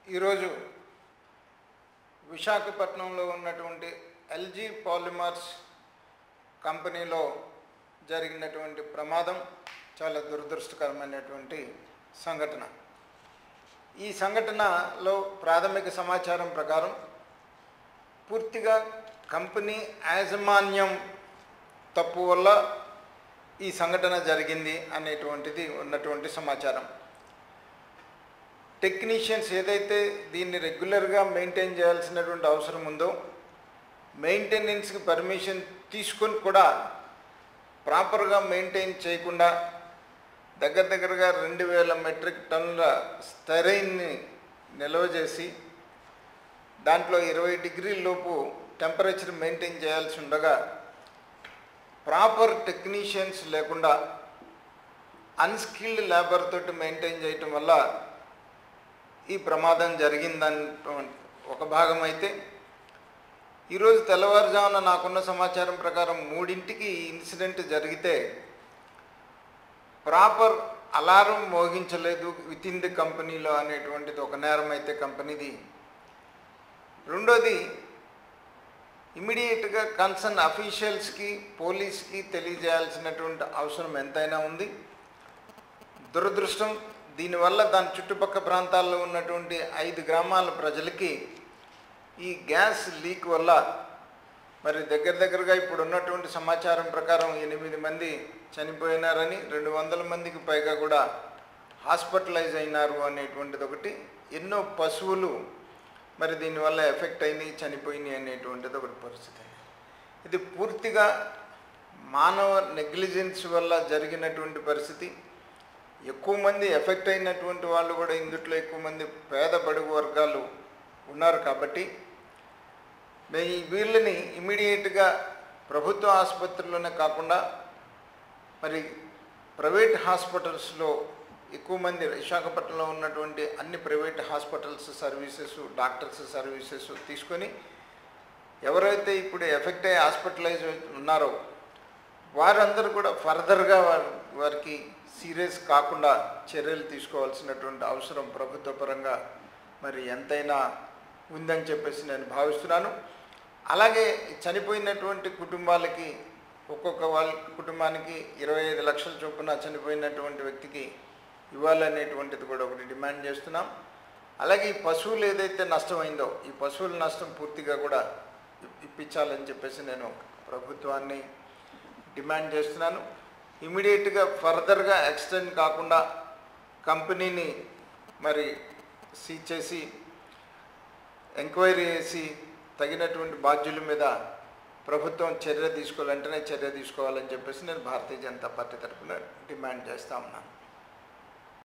ఈరోజు విశాఖపట్నంలో ఉన్నటువంటి ఎల్జీ పాలిమర్స్ కంపెనీలో జరిగినటువంటి ప్రమాదం చాలా దురదృష్టకరమైనటువంటి సంఘటన ఈ సంఘటనలో ప్రాథమిక సమాచారం ప్రకారం పూర్తిగా కంపెనీ యాజమాన్యం తప్పు వల్ల ఈ సంఘటన జరిగింది అనేటువంటిది ఉన్నటువంటి సమాచారం టెక్నీషియన్స్ ఏదైతే దీన్ని రెగ్యులర్గా మెయింటైన్ చేయాల్సినటువంటి అవసరం ఉందో మెయింటెనెన్స్కి పర్మిషన్ తీసుకొని కూడా ప్రాపర్గా మెయింటైన్ చేయకుండా దగ్గర దగ్గరగా రెండు వేల మెట్రిక్ టన్నుల స్టెరైన్ని నిల్వ చేసి దాంట్లో ఇరవై డిగ్రీల లోపు టెంపరేచర్ మెయింటైన్ చేయాల్సి ఉండగా ప్రాపర్ టెక్నీషియన్స్ లేకుండా అన్స్కిల్డ్ లేబర్ తోటి మెయింటైన్ చేయటం వల్ల ఈ ప్రమాదం జరిగిందని ఒక భాగం అయితే ఈరోజు తెల్లవారుజామున నాకున్న సమాచారం ప్రకారం మూడింటికి ఈ ఇన్సిడెంట్ జరిగితే ప్రాపర్ అలారం మోగించలేదు విత్ ఇన్ ది కంపెనీలో అనేటువంటిది ఒక నేరం అయితే కంపెనీది రెండోది ఇమీడియట్గా కన్సర్న్ అఫీషియల్స్కి పోలీస్కి తెలియజేయాల్సినటువంటి అవసరం ఎంతైనా ఉంది దురదృష్టం దీనివల్ల దాని చుట్టుపక్కల ప్రాంతాల్లో ఉన్నటువంటి ఐదు గ్రామాల ప్రజలకి ఈ గ్యాస్ లీక్ వల్ల మరి దగ్గర దగ్గరగా ఇప్పుడు ఉన్నటువంటి సమాచారం ప్రకారం ఎనిమిది మంది చనిపోయినారని రెండు వందల మందికి పైగా కూడా హాస్పిటలైజ్ అయినారు అనేటువంటిది ఒకటి ఎన్నో పశువులు మరి దీనివల్ల ఎఫెక్ట్ అయినాయి చనిపోయినాయి అనేటువంటిది ఒకటి పరిస్థితి ఇది పూర్తిగా మానవ నెగ్లిజెన్స్ వల్ల జరిగినటువంటి పరిస్థితి ఎక్కువ మంది ఎఫెక్ట్ అయినటువంటి వాళ్ళు కూడా ఇందుట్లో ఎక్కువ మంది పేద బడుగు వర్గాలు ఉన్నారు కాబట్టి ఈ వీళ్ళని ఇమీడియట్గా ప్రభుత్వ ఆసుపత్రుల్లోనే కాకుండా మరి ప్రైవేట్ హాస్పిటల్స్లో ఎక్కువ మంది విశాఖపట్నంలో ఉన్నటువంటి అన్ని private hospitals services doctors services తీసుకొని ఎవరైతే ఇప్పుడు ఎఫెక్ట్ అయ్యి హాస్పిటలైజ్ ఉన్నారో వారందరూ కూడా ఫర్దర్గా వారి వారికి సీరియస్ కాకుండా చర్యలు తీసుకోవాల్సినటువంటి అవసరం ప్రభుత్వ పరంగా మరి ఎంతైనా ఉందని చెప్పేసి నేను భావిస్తున్నాను అలాగే చనిపోయినటువంటి కుటుంబాలకి ఒక్కొక్క వాళ్ళ కుటుంబానికి ఇరవై ఐదు లక్షల చొప్పున చనిపోయినటువంటి వ్యక్తికి ఇవ్వాలనేటువంటిది కూడా ఒకటి డిమాండ్ చేస్తున్నాం అలాగే ఈ పశువులు ఏదైతే నష్టమైందో ఈ పశువుల నష్టం పూర్తిగా కూడా ఇప్పించాలని చెప్పేసి నేను ప్రభుత్వాన్ని డిమాండ్ చేస్తున్నాను ఇమీడియట్గా ఫర్దర్గా ఎక్స్టెండ్ కాకుండా కంపెనీని మరి సీజ్ చేసి ఎంక్వైరీ చేసి తగినటువంటి బాధ్యుల మీద ప్రభుత్వం చర్య తీసుకోవాలి వెంటనే చర్య తీసుకోవాలని చెప్పేసి నేను భారతీయ జనతా పార్టీ తరఫున డిమాండ్ చేస్తా ఉన్నాను